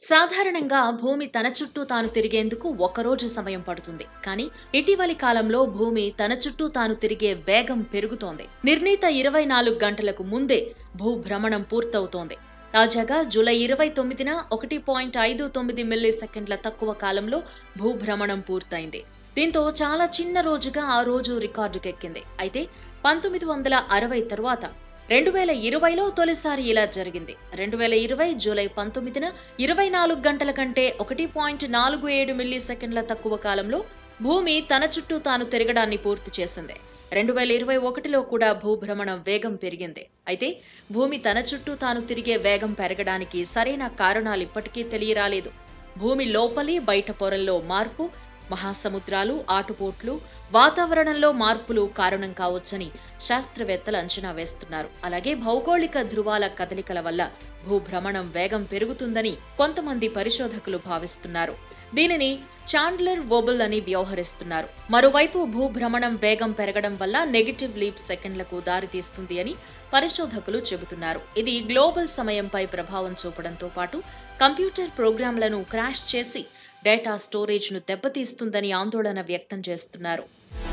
సాధారణంగా భూమి తన చుట్టూ తాను తిరిగేందుకు ఒకరోజు సమయం పడుతుంది కానీ ఇటీవలి కాలంలో భూమి తన చుట్టూ తాను తిరిగే వేగం పెరుగుతోంది నిర్ణీత ఇరవై నాలుగు గంటలకు ముందే భూభ్రమణం పూర్తవుతోంది తాజాగా జూలై ఇరవై తొమ్మిదిన ఒకటి పాయింట్ ఐదు తొమ్మిది మిల్లీ సెకండ్ల తక్కువ కాలంలో భూభ్రమణం పూర్తయింది దీంతో చాలా చిన్న రోజుగా ఆ రోజు రికార్డుకెక్కింది అయితే పంతొమ్మిది వందల అరవై తరువాత రెండు వేల ఇరవైలో తొలిసారి ఇలా జరిగింది రెండు వేల ఇరవై జూలై పంతొమ్మిదిన ఇరవై నాలుగు గంటల కంటే ఒకటి పాయింట్ నాలుగు ఏడు మిల్లీ సెకండ్ల తక్కువ కాలంలో భూమి తన చుట్టూ తాను తిరగడాన్ని పూర్తి చేసింది రెండు వేల ఇరవై ఒకటిలో కూడా భూభ్రమణం వేగం పెరిగింది అయితే భూమి తన చుట్టూ తాను తిరిగే వేగం పెరగడానికి సరైన కారణాలు ఇప్పటికీ తెలియరాలేదు భూమి లోపలి బయట పొరల్లో మార్పు మహాసముద్రాలు ఆటుపోట్లు వాతావరణంలో మార్పులు కారణం కావచ్చని శాస్త్రవేత్తలు అంచనా వేస్తున్నారు అలాగే భౌగోళిక ధృవాల కదలికల వల్ల భూభ్రమణం వేగం పెరుగుతుందని కొంతమంది పరిశోధకులు భావిస్తున్నారు దీనిని చాండ్లర్ వోబుల్ అని వ్యవహరిస్తున్నారు మరోవైపు భూభ్రమణం వేగం పెరగడం వల్ల నెగిటివ్ లీప్ సెకండ్లకు దారితీస్తుంది అని పరిశోధకులు చెబుతున్నారు ఇది గ్లోబల్ సమయంపై ప్రభావం చూపడంతో పాటు కంప్యూటర్ ప్రోగ్రాంలను క్రాష్ చేసి డేటా స్టోరేజ్ను దెబ్బతీస్తుందని ఆందోళన వ్యక్తం చేస్తున్నారు